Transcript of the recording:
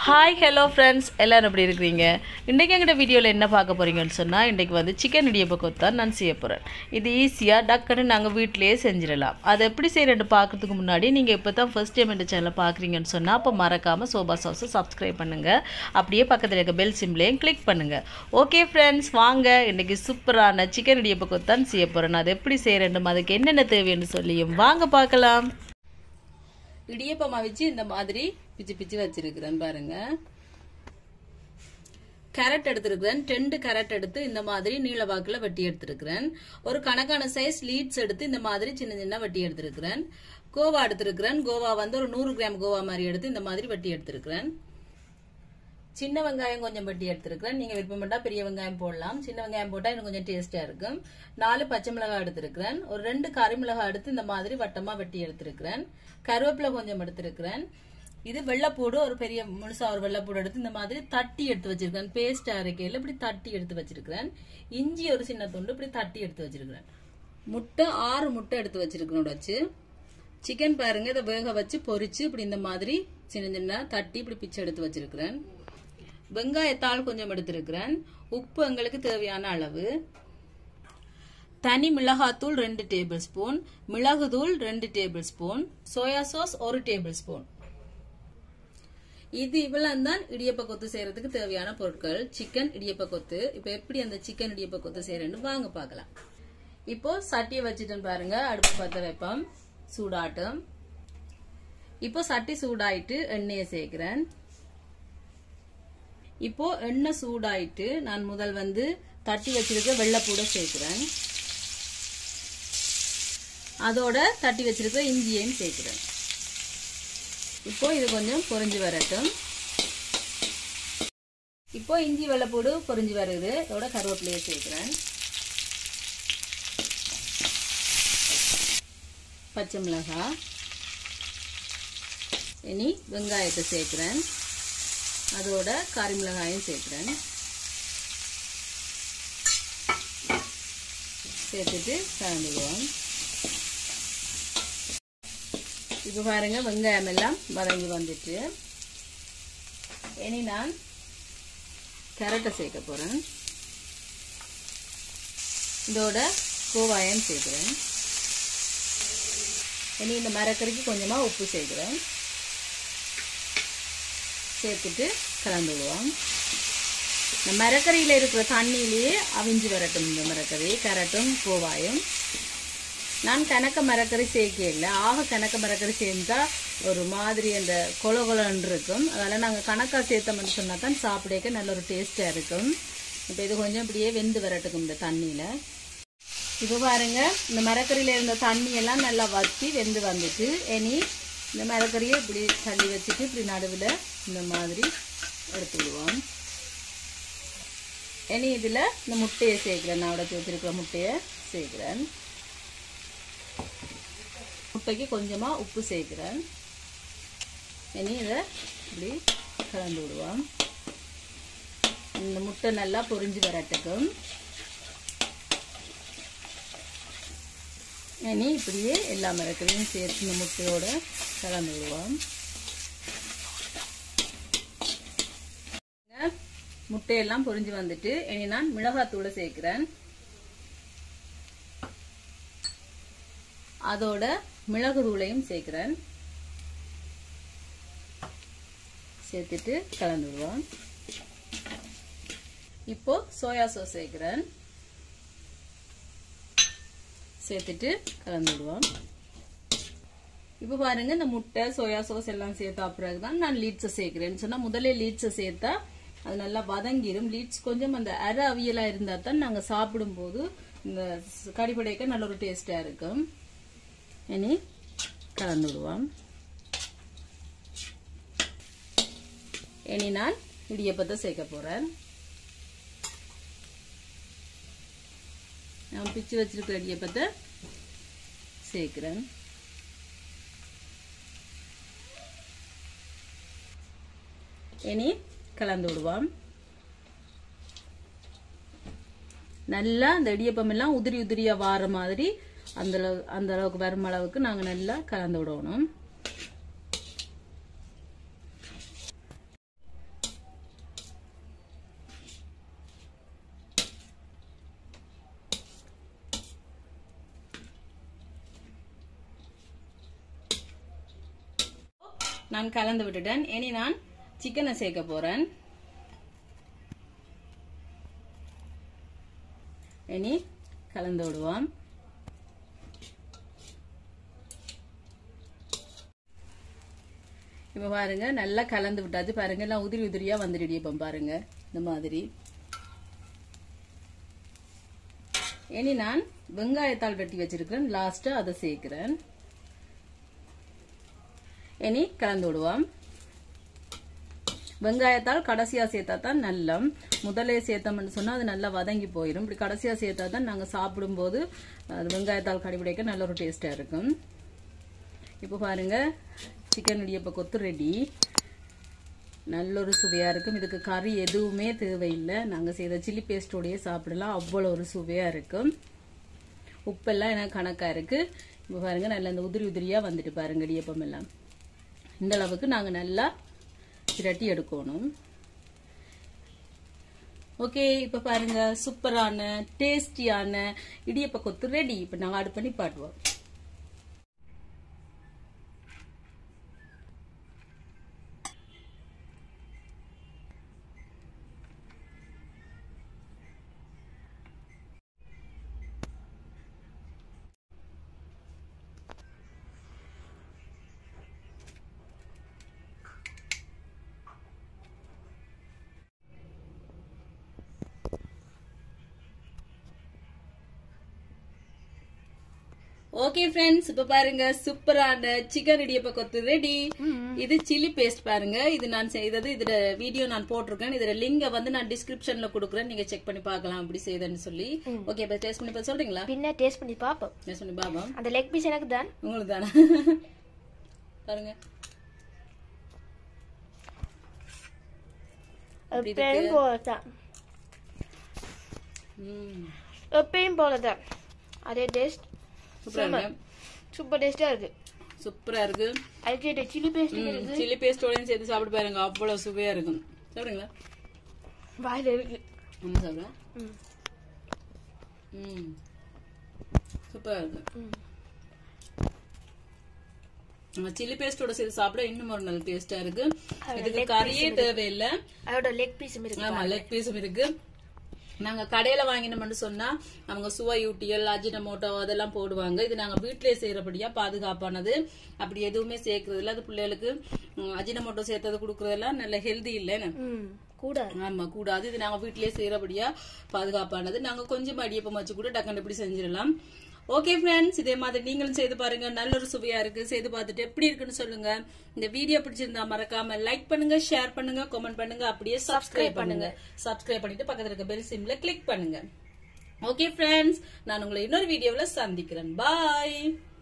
Hi hello friends எல்லோரும் எப்படி இருக்கிறீங்க இன்றைக்கி எங்கிட்ட வீடியோவில் என்ன பார்க்க போகிறீங்கன்னு சொன்னால் இன்றைக்கி வந்து சிக்கன் இடியப்ப கொத்தான் நான் செய்ய போகிறேன் இது ஈஸியாக டக்குன்னு நாங்கள் வீட்டிலேயே செஞ்சிடலாம் அதை எப்படி செய்கிறேன்னு பார்க்குறதுக்கு முன்னாடி நீங்கள் இப்போ தான் ஃபஸ்ட் டைம் இந்த சேனலை பார்க்குறீங்கன்னு சொன்னால் அப்போ மறக்காமல் சோபா சாஸை சப்ஸ்கிரைப் பண்ணுங்கள் அப்படியே பக்கத்தில் இருக்க பெல் சிம்லேயும் கிளிக் பண்ணுங்கள் ஓகே ஃப்ரெண்ட்ஸ் வாங்க இன்றைக்கி சூப்பரான சிக்கன் இடியப்ப கொத்தான் செய்ய போகிறேன் அதை எப்படி செய்கிறேன்னு அதுக்கு என்னென்ன தேவைன்னு சொல்லியும் வாங்க பார்க்கலாம் இடியப்பமா வச்சு இந்த மாதிரி பிச்சு பிச்சு வச்சிருக்கிறேன் பாருங்க கேரட் எடுத்திருக்கிறேன் ரெண்டு கேரட் எடுத்து இந்த மாதிரி நீள வாக்குல வெட்டி எடுத்திருக்கிறேன் ஒரு கணக்கான சைஸ் லீட்ஸ் எடுத்து இந்த மாதிரி சின்ன சின்ன வெட்டி எடுத்திருக்கிறேன் கோவா எடுத்திருக்கிறேன் கோவா வந்து ஒரு நூறு கிராம் கோவா மாதிரி எடுத்து இந்த மாதிரி வெட்டி எடுத்திருக்கிறேன் சின்ன வெங்காயம் கொஞ்சம் வெட்டி எடுத்திருக்கிறேன் நீங்க விருப்பப்பட்டா பெரிய வெங்காயம் போடலாம் சின்ன வெங்காயம் போட்டா இன்னும் கொஞ்சம் டேஸ்டா இருக்கும் நாலு பச்சை மிளகாய் எடுத்திருக்கிறேன் ஒரு ரெண்டு கறி மிளகாய் எடுத்து இந்த மாதிரி வட்டமா வெட்டி எடுத்திருக்கிறேன் கருவேப்பிலை கொஞ்சம் எடுத்திருக்கிறேன் இது வெள்ளைப்பூடு ஒரு பெரிய முழுசா ஒரு வெள்ளைப்பூடு எடுத்து இந்த மாதிரி தட்டி எடுத்து வச்சிருக்கேன் பேஸ்ட் அரைக்கையில் இப்படி தட்டி எடுத்து வச்சிருக்கிறேன் இஞ்சி ஒரு சின்ன துண்டு இப்படி தட்டி எடுத்து வச்சிருக்கிறேன் முட்டை ஆறு முட்டை எடுத்து வச்சிருக்கேன் வச்சு சிக்கன் பாருங்க இதை வேக வச்சு பொரிச்சு இப்படி இந்த மாதிரி சின்ன சின்ன தட்டி இப்படி பிச்சை எடுத்து வச்சிருக்கிறேன் வெங்காயத்தாள் கொஞ்சம் எடுத்திருக்கிறேன் உப்பு எங்களுக்கு தேவையான அளவு தனி மிளகாத்தூள் ரெண்டு டேபிள் ஸ்பூன் மிளகுதூள் ரெண்டு டேபிள் ஸ்பூன் சோயா சாஸ் ஒரு டேபிள் ஸ்பூன் இது இவ்வளவு தான் இடியப்ப கொத்து செய்யறதுக்கு தேவையான பொருட்கள் சிக்கன் இடியப்ப கொத்து இப்ப எப்படி அந்த சிக்கன் இடியப்ப கொத்து செய்யறேன்னு வாங்க பார்க்கலாம் இப்போ சட்டியை வச்சுட்டேன் பாருங்க அடுப்பு பத்த வைப்போம் சூடாட்டம் இப்போ சட்டி சூடாயிட்டு எண்ணெயை சேர்க்கிறேன் இப்போ எண்ணெய் சூடாயிட்டு நான் முதல் வந்து தட்டி வச்சிருக்க வெள்ளைப்பூட சேர்க்கிறேன் அதோட தட்டி வச்சிருக்க இஞ்சியையும் சேர்க்கிறேன் இப்போ இது கொஞ்சம் பொரிஞ்சு வரட்டும் இப்போ இஞ்சி வெள்ளைப்பூடு பொரிஞ்சு வருது இதோட கருவேப்பிலையை சேர்க்கிறேன் பச்சை மிளகாய் இனி வெங்காயத்தை சேர்க்கிறேன் அதோட காரி மிளகாயும் சேர்க்குறேன் சேர்த்துட்டு கலந்துக்குவோம் இப்போ பாருங்க வெங்காயம் எல்லாம் வதங்கி வந்துட்டு இனி நான் கேரட்டை சேர்க்க போகிறேன் இதோட கோவாயம் சேர்க்குறேன் இனி இந்த மரக்கறிக்கு கொஞ்சமாக உப்பு சேர்க்குறேன் சேர்த்துட்டு கலந்து விடுவோம் இந்த மரக்கறியில் இருக்கிற தண்ணியிலேயே அவிஞ்சு வரட்டும் இந்த மரக்கறி கரட்டும் கோவாயும் நான் கணக்க மரக்கறி சேர்க்க இல்லை ஆக கணக்க மரக்கறி சேர்ந்தா ஒரு மாதிரி அந்த கொல கொலன்னு இருக்கும் அதனால் நாங்கள் கணக்காக சேர்த்தோம்னு சொன்னால் தான் சாப்பிடக்க நல்ல ஒரு டேஸ்ட்டாக இருக்கும் இப்போ இது கொஞ்சம் இப்படியே வெந்து வரட்டுக்கும் இந்த தண்ணியில் இப்போ பாருங்க இந்த மரக்கறியில் இருந்த தண்ணியெல்லாம் நல்லா வற்றி வெந்து வந்துட்டு இனி இந்த மரக்கறியை இப்படி தள்ளி வச்சுட்டு இப்படி நடுவில் இந்த மாதிரி எடுத்து விடுவோம் இனி இதில் இந்த முட்டையை சேர்க்குறேன் நான் உடச்சி வச்சிருக்கிற முட்டையை சேர்க்குறேன் முட்டைக்கு கொஞ்சமாக உப்பு சேர்க்குறேன் இனி இதை இப்படி கலந்து விடுவோம் இந்த முட்டை நல்லா பொரிஞ்சு வரட்டுக்கும் இனி இப்படியே எல்லா மரக்கறியும் சேர்த்து இந்த முட்டையோட கலந்து விடுவோம் முட்டையெல்லாம் பொரிஞ்சு வந்துட்டு இனி நான் மிளகாத்தூளை சேர்க்கிறேன் அதோட மிளகு தூளையும் சேர்க்கிறேன் சேர்த்துட்டு கலந்து விடுவோம் இப்போ சோயா சாஸ் சேர்க்கிறேன் சேர்த்துட்டு கலந்து விடுவோம் இப்போ பாருங்க இந்த முட்டை சோயா சாஸ் எல்லாம் சேர்த்தா பிறகு தான் நான் லீட்ஸை சேர்க்கிறேன்னு சொன்னால் முதல்ல லீட்ஸை சேர்த்தா அது நல்லா வதங்கிடும் லீட்ஸ் கொஞ்சம் அந்த அரை அவியலாக இருந்தால் தான் நாங்கள் சாப்பிடும்போது இந்த கடிப்படைக்க நல்ல ஒரு டேஸ்டாக இருக்கும் இனி கலந்து விடுவோம் இனி நான் இடியப்பத்தை சேர்க்க போகிறேன் நான் பிச்சு வச்சிருக்கிற இடியப்பத்தை சேர்க்கிறேன் இனி கலந்து விடுவோம் நல்லா அந்த இடியப்பம் எல்லாம் உதிரி உதிரியா வார மாதிரி அந்த அளவு அந்த அளவுக்கு வரும் அளவுக்கு நாங்க நல்லா கலந்து விடணும் நான் கலந்து விட்டுட்டேன் இனி நான் சிக்கனை சேர்க்க போறேன் இனி கலந்து விடுவோம் இப்ப பாருங்க நல்லா கலந்து விட்டாச்சு பாருங்க எல்லாம் உதிரி உதிரியா வந்துடுடி இப்ப பாருங்க இந்த மாதிரி இனி நான் வெங்காயத்தாள் வெட்டி வச்சிருக்கிறேன் லாஸ்டா அதை சேர்க்கிறேன் இனி கலந்து விடுவோம் வெங்காயத்தால் கடைசியா சேர்த்தா தான் நல்லம் முதலே சேர்த்தோம்னு சொன்னா அது நல்லா வதங்கி போயிடும் இப்படி கடைசியா சேர்த்தா தான் நாங்க சாப்பிடும்போது அது வெங்காயத்தால் கடிபிடிக்க நல்ல ஒரு டேஸ்டா இருக்கும் இப்போ பாருங்க சிக்கன் இடியப்ப கொத்து ரெடி நல்ல ஒரு சுவையா இருக்கும் இதுக்கு கறி எதுவுமே தேவையில்லை நாங்க செய்த சில்லி பேஸ்டோடயே சாப்பிடலாம் அவ்வளோ ஒரு சுவையா இருக்கும் உப்பெல்லாம் எனக்கு கணக்கா இருக்கு இப்போ பாருங்க நல்லா இந்த உதிரி உதிரியா வந்துட்டு பாருங்க இடியப்பம் எல்லாம் இந்த அளவுக்கு நாங்க நல்லா திரட்டி எடுக்கணும் ஓகே இப்ப பாருங்க சூப்பரான டேஸ்டியான இடியப்ப கொத்து ரெடி இப்ப நாங்க ஆட் பண்ணி பாட்டுவோம் ஓகே ஃப்ரெண்ட்ஸ் இப்ப பாருங்க சூப்பரான சிக்கன் இடியப்ப கொத்து ரெடி இது சில்லி பேஸ்ட் பாருங்க இது நான் செய்தது இதுல வீடியோ நான் போட்டிருக்கேன் இதுல லிங்க வந்து நான் டிஸ்கிரிப்ஷன்ல கொடுக்குறேன் நீங்க செக் பண்ணி பார்க்கலாம் அப்படி செய்தேன்னு சொல்லி ஓகே இப்ப டேஸ்ட் பண்ணி பார்த்து சொல்றீங்களா பின்ன டேஸ்ட் பண்ணி பார்ப்போம் டேஸ்ட் பண்ணி பாப்போம் அந்த லெக் பீஸ் எனக்கு தான் உங்களுக்கு தானே பாருங்க எப்பயும் போலதான் ம் எப்பயும் போலதான் அதே டேஸ்ட் சூப்பரா இருக்கு சூப்பர் டேஸ்டா இருக்கு சூப்பரா இருக்கு அதுக்கு சில்லி பேஸ்ட் இருக்கு சில்லி பேஸ்டோடையும் சேர்த்து சாப்பிட்டு பாருங்க அவ்வளவு சுவையா இருக்கும் சாப்பிடுங்களா வாயில இருக்கு நம்ம சாப்பிடலாம் ம். ம் சூப்பரா இருக்கு ம். சில்லி பேஸ்டோட சேர்த்து சாப்பிட இன்னும் ஒரு நல்ல டேஸ்டா இருக்கு இதுக்கு கறியே தேவையில்லை அதோட லெக் பீஸும் இருக்கு ஆமா லெக் பீஸும் இருக்கு நாங்க கடையில வாங்கினோம்னு சொன்னா அவங்க சுவையூட்டியல் அஜினமோட்டோ அதெல்லாம் போடுவாங்க இது நாங்க வீட்டிலேயே செய்யறபடியா பாதுகாப்பானது அப்படி எதுவுமே சேர்க்கறது இல்ல அது பிள்ளைகளுக்கு ம், அஜினமோட்டோ சேர்த்தது கொடுக்கறதெல்லாம் நல்ல ஹெல்தி இல்லைன்னு ம் கூட ஆமா கூடாது இது நாங்க வீட்லயே செய்யறபடியா பாதுகாப்பானது நாங்க கொஞ்சம் அடியப்பம் வச்சு கூட டக்குன்னு இப்படி செஞ்சிடலாம் ஓகே ஃப்ரெண்ட்ஸ் இதே மாதிரி நீங்களும் செய்து பாருங்க நல்ல ஒரு சுவையா இருக்கு செய்து பார்த்துட்டு எப்படி இருக்குன்னு சொல்லுங்க இந்த வீடியோ பிடிச்சிருந்தா மறக்காம லைக் பண்ணுங்க ஷேர் பண்ணுங்க கமெண்ட் பண்ணுங்க அப்படியே சப்ஸ்கிரைப் பண்ணுங்க சப்ஸ்கிரைப் பண்ணிட்டு பக்கத்துல இருக்க பெல் சிம்ல கிளிக் பண்ணுங்க ஓகே ஃப்ரெண்ட்ஸ் நான் உங்களை இன்னொரு வீடியோவில் சந்திக்கிறேன் பாய்